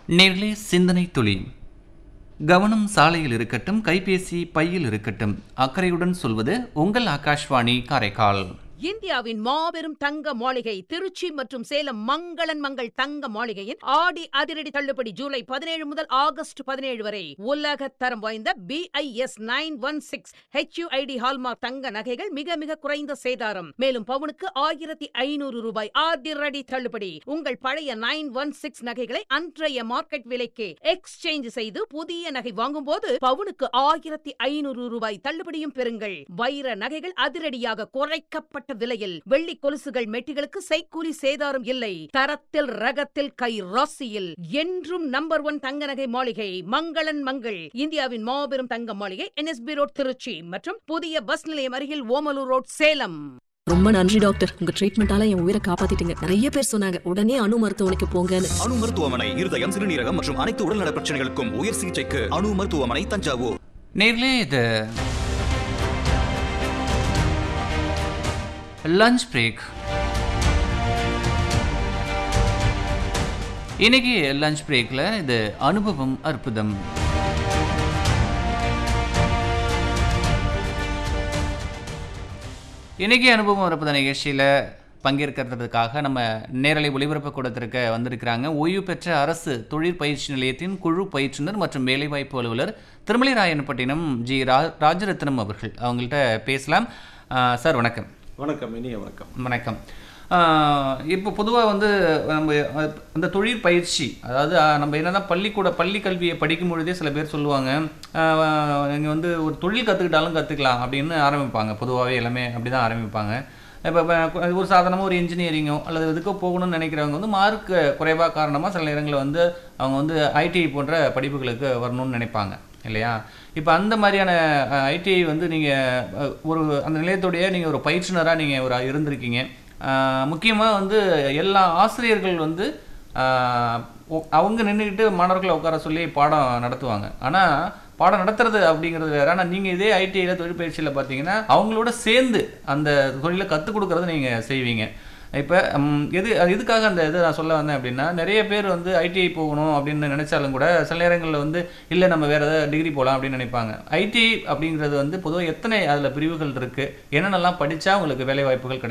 நேர்களே சிந்தனை துளி கவனம் சாலையில் இருக்கட்டும் கைபேசி பையில் இருக்கட்டும் அக்கறையுடன் சொல்வது உங்கள் ஆகாஷ்வாணி காரைக்கால் இந்தியாவின் மாபெரும் தங்க மாளிகை திருச்சி மற்றும் சேலம் மங்களன் மங்கள் தங்க மாளிகையின் ஆடி அதிரடி தள்ளுபடி ஜூலை பதினேழு முதல் ஆகஸ்ட் பதினேழு வரை உலக தரம் வாய்ந்த B I S nine one six H U I D hallmark தங்க நகைகள் மிக மிக குறைந்த சேதாரம் மேலும் பவுனுக்கு ஆயிரத்தி ஐநூறு ரூபாய் அதிரடி தள்ளுபடி உங்கள் பழைய நைன் ஒன் சிக்ஸ் நகைகளை அன்றைய மார்க்கெட் விலைக்கு எக்ஸ்சேஞ்ச் செய்து புதிய நகை வாங்கும்போது பவுனுக்கு ஆயிரத்தி ஐநூறு ரூபாய் தள்ளுபடியும் பெறுங்கள் வைர நகைகள் அதிரடியாக குறைக்கப்பட்ட விலையில் வெள்ளி கொலுசுகள் மெட்டிகளுக்கு செய்கூலி சேதாரம் இல்லை தரத்தில் ரகத்தில் கை ராசியில் என்றும் நம்பர் ஒன் தங்க நகை மாளிகை மங்களன் மங்கள் இந்தியாவின் மாபெரும் தங்க மாளிகை என்எஸ்பி ரோட் திருச்சி மற்றும் புதிய பஸ் நிலையம் அருகில் ஓமலூர் ரோட் சேலம் ரொம்ப நன்றி டாக்டர் உங்க ட்ரீட்மெண்டால என் உயிரை காப்பாத்திட்டீங்க நிறைய பேர் சொன்னாங்க உடனே அணு மருத்துவமனைக்கு போங்கன்னு அணு மருத்துவமனை இருதயம் சிறுநீரகம் மற்றும் அனைத்து உடல்நல பிரச்சனைகளுக்கும் உயர் சிகிச்சைக்கு அணு மருத்துவமனை தஞ்சாவூர் நேர்களே இது லஞ்ச் பிரேக் இன்னைக்கு லஞ்ச் பிரேக்கில் இது அனுபவம் அற்புதம் இன்னைக்கு அனுபவம் அற்புத நிகழ்ச்சியில் பங்கேற்கிறதுக்காக நம்ம நேரலை ஒளிபரப்பு கூடத்திற்கு வந்திருக்கிறாங்க ஓய்வு பெற்ற அரசு தொழிற்பயிற்சி நிலையத்தின் குழு பயிற்றுனர் மற்றும் வேலைவாய்ப்பு அலுவலர் திருமலைராயன்பட்டினம் ஜி ரா ராஜரத்னம் அவர்கள் அவங்கள்ட்ட பேசலாம் ஆ, சார் வணக்கம் வணக்கம் இனிய வணக்கம் வணக்கம் ஆஹ் இப்போ பொதுவாக வந்து நம்ம அஹ், அந்த தொழில் பயிற்சி அதாவது அஹ், நம்ம என்னதான் பள்ளிக்கூட பள்ளி கல்வியை படிக்கும் பொழுதே சில பேர் சொல்லுவாங்க நீங்கள் வந்து ஒரு தொழில் கற்றுக்கிட்டாலும் கற்றுக்கலாம் அப்படின்னு ஆரம்பிப்பாங்க பொதுவாகவே எல்லாமே அப்படி தான் ஆரம்பிப்பாங்க இப்போ ஒரு சாதாரணமாக ஒரு இன்ஜினியரிங்கோ அல்லது இதுக்கோ போகணும்னு நினைக்கிறவங்க வந்து மார்க் குறைவாக காரணமாக சில நேரங்களில் வந்து அவங்க வந்து ஐடிஐ போன்ற படிப்புகளுக்கு வரணும்னு நினைப்பாங்க இல்லையா இப்போ அந்த மாதிரியான ஐடிஐ வந்து நீங்கள் ஒரு அந்த நிலையத்துடைய நீங்கள் ஒரு பயிற்றுனராக நீங்கள் ஒரு இருந்திருக்கீங்க முக்கியமாக வந்து எல்லா ஆசிரியர்கள் வந்து ஆஹ், ஒ- அவங்க நின்றுக்கிட்டு மாணவர்களை உட்கார சொல்லி பாடம் நடத்துவாங்க ஆனால் பாடம் நடத்துறது அப்படிங்கிறது வேற ஆனால் நீங்கள் இதே ஐடிஐயில் தொழிற்பயிற்சியில் பார்த்தீங்கன்னா அவங்களோட சேர்ந்து அந்த தொழிலை கற்றுக் கொடுக்கறது நீங்கள் செய்வீங்க இப்போ எது அது எதுக்காக அந்த இது நான் சொல்ல வந்தேன் அப்படின்னா நிறைய பேர் வந்து ஐடிஐ போகணும் அப்படின்னு நினைச்சாலும் கூட சில நேரங்களில் வந்து இல்லை நம்ம வேற ஏதாவது டிகிரி போகலாம் அப்படின்னு நினைப்பாங்க ஐடிஐ அப்படிங்கிறது வந்து பொதுவாக எத்தனை அதில் பிரிவுகள் இருக்குது என்னென்னலாம் படித்தா உங்களுக்கு வேலை வாய்ப்புகள் கிடைக்கும்